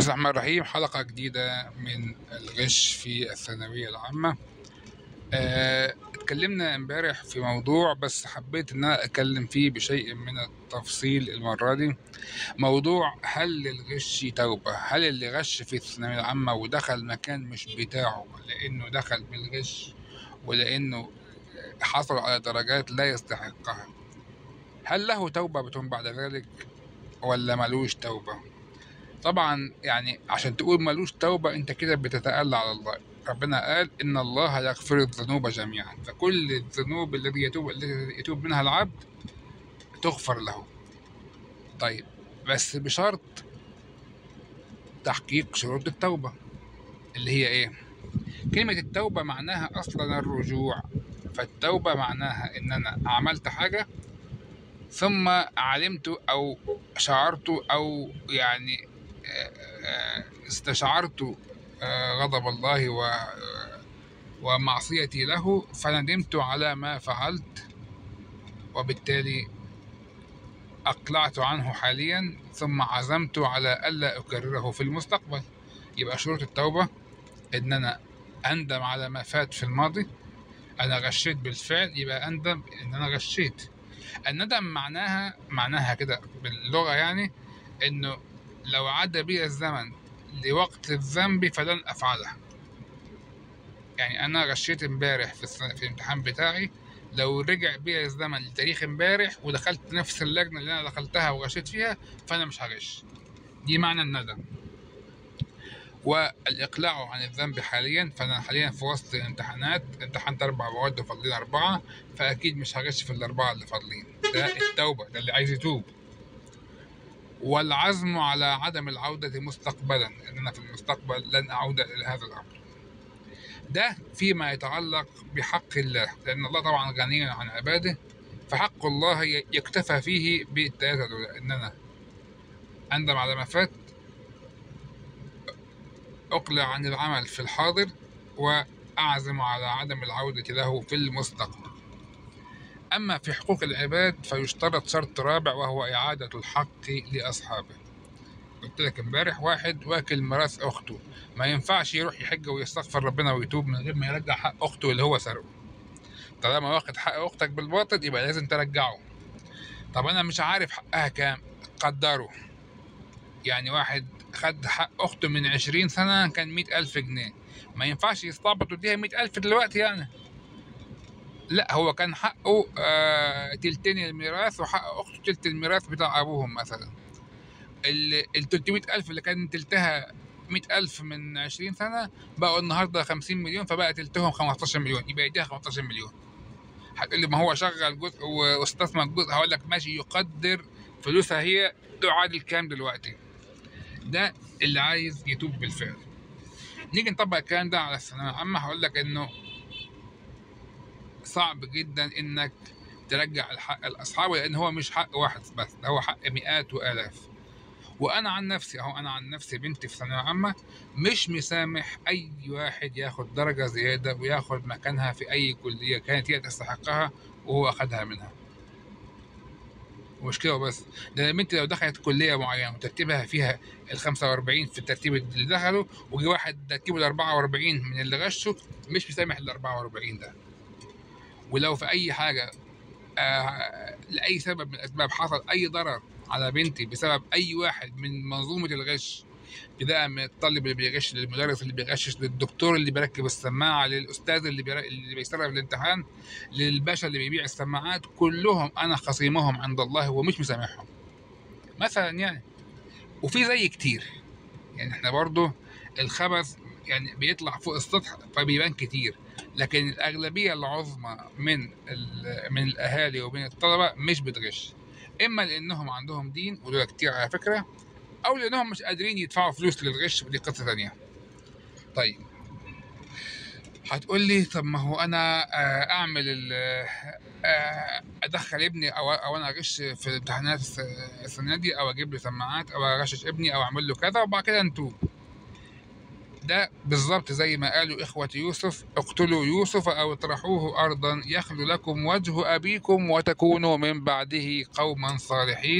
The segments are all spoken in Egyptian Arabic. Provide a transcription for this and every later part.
بسم الله الرحمن الرحيم حلقة جديدة من الغش في الثانوية العامة آه، اتكلمنا امبارح في موضوع بس حبيت ان انا اتكلم فيه بشيء من التفصيل المرة دي موضوع هل الغش توبة هل اللي غش في الثانوية العامة ودخل مكان مش بتاعه لانه دخل بالغش ولانه حصل على درجات لا يستحقها هل له توبة بتكون بعد ذلك ولا ملوش توبة طبعا يعني عشان تقول ملوش توبة انت كده بتتألى على الله ربنا قال ان الله يغفر الذنوب جميعا فكل الذنوب الذي يتوب التي يتوب منها العبد تغفر له طيب بس بشرط تحقيق شروط التوبة اللي هي ايه كلمة التوبة معناها اصلا الرجوع فالتوبة معناها ان انا عملت حاجة ثم علمت او شعرت او يعني استشعرت غضب الله و ومعصيتي له فندمت على ما فعلت وبالتالي أقلعت عنه حاليا ثم عزمت على ألا أكرره في المستقبل يبقى شروط التوبة إن أنا أندم على ما فات في الماضي أنا غشيت بالفعل يبقى أندم إن أنا غشيت الندم معناها معناها كده باللغة يعني إنه لو عدى بي الزمن لوقت الذنب فلن أفعله يعني أنا غشيت امبارح في, السنة في الامتحان بتاعي لو رجع بي الزمن لتاريخ امبارح ودخلت نفس اللجنة اللي أنا دخلتها وغشيت فيها فأنا مش هغش دي معنى الندم والإقلاع عن الذنب حاليا فأنا حاليا في وسط امتحانات امتحنت أربع مواد وفاضلين أربعة فأكيد مش هغش في الأربعة اللي فاضلين ده التوبة ده اللي عايز يتوب والعزم على عدم العودة مستقبلا ان انا في المستقبل لن اعود الى هذا الامر ده فيما يتعلق بحق الله لان الله طبعا غني عن عباده فحق الله يكتفى فيه بالثلاثة دول ان انا اندم على ما فات اقلع عن العمل في الحاضر واعزم على عدم العودة له في المستقبل أما في حقوق العباد فيشترط شرط رابع وهو إعادة الحق لأصحابه قلت لك امبارح واحد واكل ميراث أخته ما ينفعش يروح يحج ويستغفر ربنا ويتوب من غير ما يرجع حق أخته اللي هو سرقه طالما واخد حق أختك بالباطل يبقى لازم ترجعه طب أنا مش عارف حقها كام قدره يعني واحد خد حق أخته من عشرين سنة كان مئة ألف جنيه ما ينفعش يستعبط ويديها مئة ألف دلوقتي يعني لا هو كان حقه آه تلتين الميراث وحق اخته تلت الميراث بتاع ابوهم مثلا ال 300 الف اللي كان تلتها 100 الف من 20 سنه بقوا النهارده 50 مليون فبقى تلتهم 15 مليون يبقى يديها 15 مليون هتقول لي ما هو شغل جزء واستثمر جزء هقول لك ماشي يقدر فلوسها هي تعادل كام دلوقتي ده اللي عايز يتوب بالفعل نيجي نطبق الكلام ده على الثانويه العامه هقول لك انه صعب جدا انك ترجع الحق لاصحابه لان هو مش حق واحد بس ده هو حق مئات والاف وانا عن نفسي اهو انا عن نفسي بنتي في ثانويه عامه مش مسامح اي واحد ياخد درجه زياده وياخد مكانها في اي كليه كانت هي تستحقها وهو اخدها منها ومش كده بس ده بنتي لو دخلت كليه معينه وترتيبها فيها ال 45 في الترتيب اللي دخلوا وجي واحد ترتيبه ال 44 من اللي غشوا مش مسامح ال 44 ده ولو في اي حاجه آه لاي سبب من الاسباب حصل اي ضرر على بنتي بسبب اي واحد من منظومه الغش ابتداء من الطالب اللي بيغش للمدرس اللي بيغشش للدكتور اللي بيركب السماعه للاستاذ اللي بير... اللي بيسرب الامتحان للباشا اللي بيبيع السماعات كلهم انا خصيمهم عند الله ومش مسامحهم مثلا يعني وفي زي كتير يعني احنا برضو الخبث يعني بيطلع فوق السطح فبيبان كتير لكن الاغلبيه العظمى من من الاهالي ومن الطلبه مش بتغش اما لانهم عندهم دين ودول كتير على فكره او لانهم مش قادرين يدفعوا فلوس للغش ودي قصه ثانيه طيب هتقول لي طب ما هو انا اعمل ادخل ابني او او انا اغش في الامتحانات السنه دي او اجيب له سماعات او اغشش ابني او اعمل له كذا وبعد كده نتوب ده بالظبط زي ما قالوا إخوة يوسف اقتلوا يوسف أو اطرحوه أرضا يخل لكم وجه أبيكم وتكونوا من بعده قوما صالحين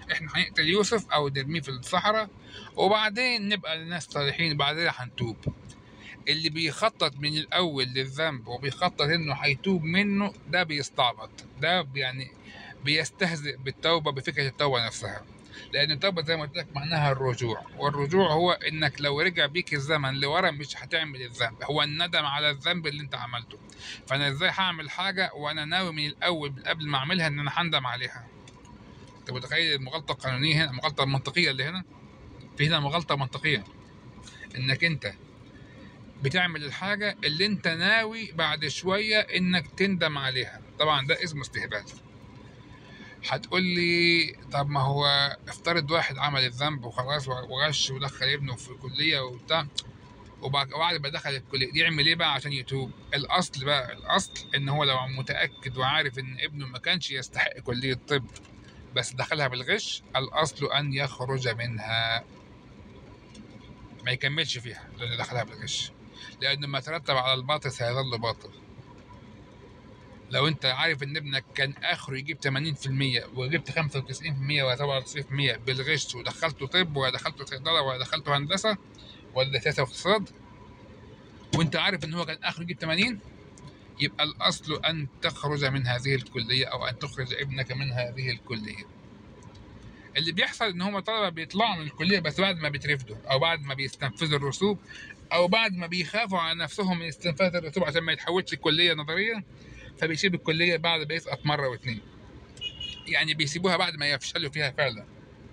احنا هنقتل يوسف او نرميه في الصحراء وبعدين نبقى الناس صالحين بعدين هنتوب اللي بيخطط من الاول للذنب وبيخطط انه هيتوب منه ده بيستعبط ده يعني بيستهزئ بالتوبه بفكره التوبه نفسها لان التوبه زي ما قلت لك معناها الرجوع والرجوع هو انك لو رجع بيك الزمن لورا مش هتعمل الذنب هو الندم على الذنب اللي انت عملته فانا ازاي هعمل حاجه وانا ناوي من الاول قبل ما اعملها ان انا هندم عليها انت متخيل المغالطه القانونيه هنا المغالطه المنطقيه اللي هنا في هنا مغالطه منطقيه انك انت بتعمل الحاجه اللي انت ناوي بعد شويه انك تندم عليها طبعا ده اسمه استهبال هتقول لي طب ما هو افترض واحد عمل الذنب وخلاص وغش ودخل ابنه في الكليه وبتاع وبعد ما دخل الكليه يعمل ايه بقى عشان يتوب الاصل بقى الاصل ان هو لو متاكد وعارف ان ابنه ما كانش يستحق كليه طب بس دخلها بالغش الاصل ان يخرج منها ما يكملش فيها لانه دخلها بالغش لانه ما ترتب على الباطل سيظل باطل لو انت عارف ان ابنك كان اخره يجيب 80% وجبت 95% و 97% بالغش ودخلته طب ولا دخلته صيدله ولا دخلته هندسه ولا سياسه واقتصاد وانت عارف ان هو كان اخره يجيب 80 يبقى الاصل ان تخرج من هذه الكليه او ان تخرج ابنك من هذه الكليه اللي بيحصل ان هم طلبه بيطلعوا من الكليه بس بعد ما بيترفدوا او بعد ما بيستنفذوا الرسوب او بعد ما بيخافوا على نفسهم من استنفاذ الرسوب عشان ما يتحولش الكليه نظريه فبيسيب الكليه بعد ما يسقط مره واثنين يعني بيسيبوها بعد ما يفشلوا فيها فعلا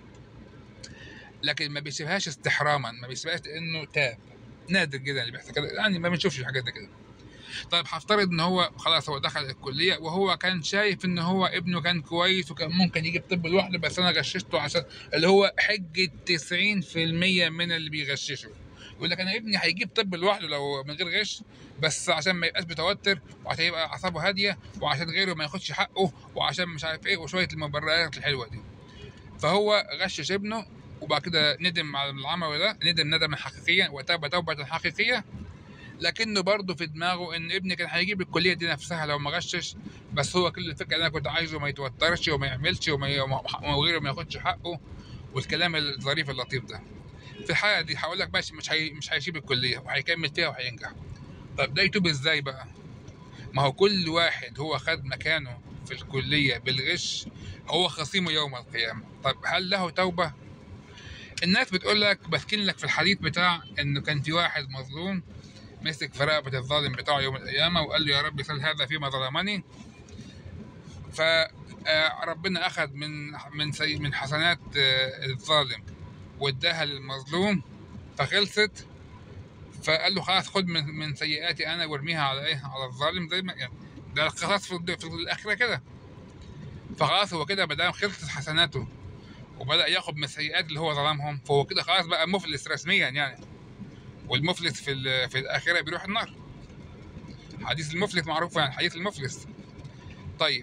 لكن ما بيسيبهاش استحراما ما بيسيبهاش لانه تاب نادر جدا اللي بيحصل كده يعني ما بنشوفش حاجات زي كده طيب هفترض ان هو خلاص هو دخل الكليه وهو كان شايف ان هو ابنه كان كويس وكان ممكن يجيب طب لوحده بس انا غششته عشان اللي هو حجه 90% من اللي بيغششوا يقول لك انا ابني هيجيب طب لوحده لو من غير غش بس عشان ما يبقاش متوتر وعشان يبقى اعصابه هاديه وعشان غيره ما ياخدش حقه وعشان مش عارف ايه وشويه المبررات الحلوه دي فهو غشش ابنه وبعد كده ندم على العمل ده ندم ندما حقيقيا وتاب توبه حقيقيه لكنه برضه في دماغه ان ابني كان هيجيب الكليه دي نفسها لو ما غشش بس هو كل الفكره اللي انا كنت عايزه ما يتوترش وما يعملش وما وغيره ما ياخدش حقه والكلام الظريف اللطيف ده في الحاله دي هقول لك ماشي مش هي مش هيسيب الكليه وهيكمل فيها وهينجح طب ده يتوب ازاي بقى ما هو كل واحد هو خد مكانه في الكليه بالغش هو خصيمه يوم القيامه طب هل له توبه الناس بتقول لك بسكن لك في الحديث بتاع انه كان في واحد مظلوم مسك في رقبه الظالم بتاعه يوم القيامه وقال له يا رب سل هذا فيما ظلمني فربنا اخذ من من سي من حسنات الظالم واداها للمظلوم فخلصت فقال له خلاص خد من من سيئاتي انا وارميها على ايه على الظالم زي ما يعني ده القصاص في, في الاخره كده فخلاص هو كده بدل خلصت حسناته وبدا ياخد من السيئات اللي هو ظلمهم فهو كده خلاص بقى مفلس رسميا يعني والمفلس في في الاخره بيروح النار حديث المفلس معروف يعني حديث المفلس طيب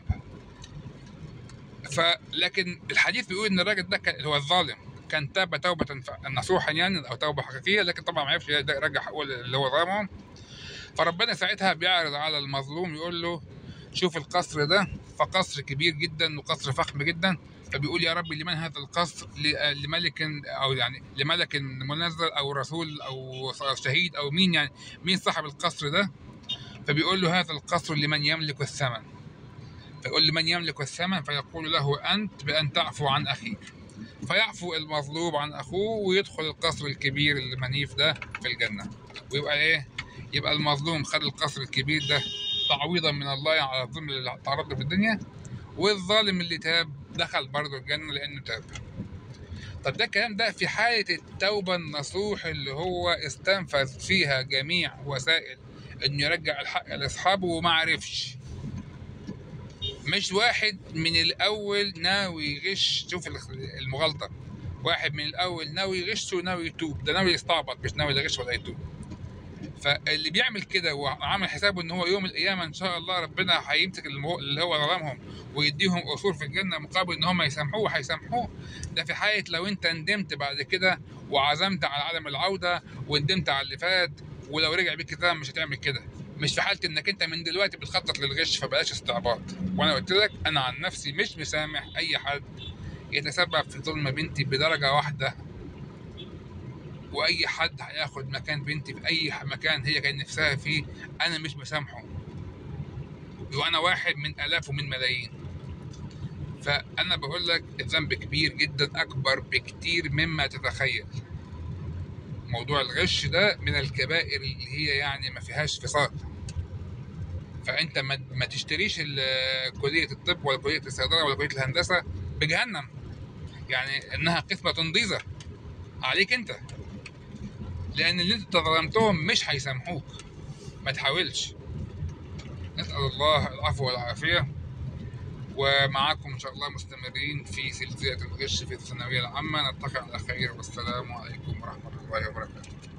فلكن الحديث بيقول ان الراجل ده كان هو الظالم كان تاب توبة نصوحا يعني او توبة حقيقية لكن طبعا ما عرفش يرجع حقوق اللي هو ظلمهم فربنا ساعتها بيعرض على المظلوم يقول له شوف القصر ده فقصر كبير جدا وقصر فخم جدا فبيقول يا رب لمن هذا القصر لملك او يعني لملك منزل او رسول او شهيد او مين يعني مين صاحب القصر ده فبيقول له هذا القصر لمن يملك الثمن فيقول لمن يملك الثمن فيقول له انت بان تعفو عن اخيك فيعفو المظلوم عن اخوه ويدخل القصر الكبير المنيف ده في الجنه ويبقى ايه يبقى المظلوم خد القصر الكبير ده تعويضا من الله على الظلم اللي تعرض له في الدنيا والظالم اللي تاب دخل برضه الجنه لانه تاب طب ده الكلام ده في حالة التوبة النصوح اللي هو استنفذ فيها جميع وسائل انه يرجع الحق لاصحابه وما عرفش مش واحد من الاول ناوي يغش شوف المغالطه واحد من الاول ناوي يغش وناوي يتوب ده ناوي يستعبط مش ناوي يغش ولا يتوب فاللي بيعمل كده وعامل حسابه ان هو يوم القيامه ان شاء الله ربنا هيمسك اللي هو ظلمهم ويديهم قصور في الجنه مقابل ان هم يسامحوه هيسامحوه ده في حاله لو انت ندمت بعد كده وعزمت على عدم العوده وندمت على اللي فات ولو رجع بيك كده مش هتعمل كده مش في حاله انك انت من دلوقتي بتخطط للغش فبلاش استعباط وانا قلت لك انا عن نفسي مش مسامح اي حد يتسبب في ظلم بنتي بدرجة واحدة وأي حد هياخد مكان بنتي في أي مكان هي كان نفسها فيه أنا مش مسامحه وأنا واحد من آلاف ومن ملايين فأنا بقول لك الذنب كبير جدا أكبر بكتير مما تتخيل موضوع الغش ده من الكبائر اللي هي يعني ما فيهاش فصال فانت ما, ما تشتريش ال- كليه الطب ولا كليه الصيدله ولا كليه الهندسه بجهنم يعني انها قسمه ضيزه عليك انت لان اللي انت ظلمتهم مش هيسامحوك ما تحاولش نسال الله العفو والعافيه ومعاكم ان شاء الله مستمرين في سلسله الغش في الثانويه العامه نلتقي على خير والسلام عليكم ورحمه الله وبركاته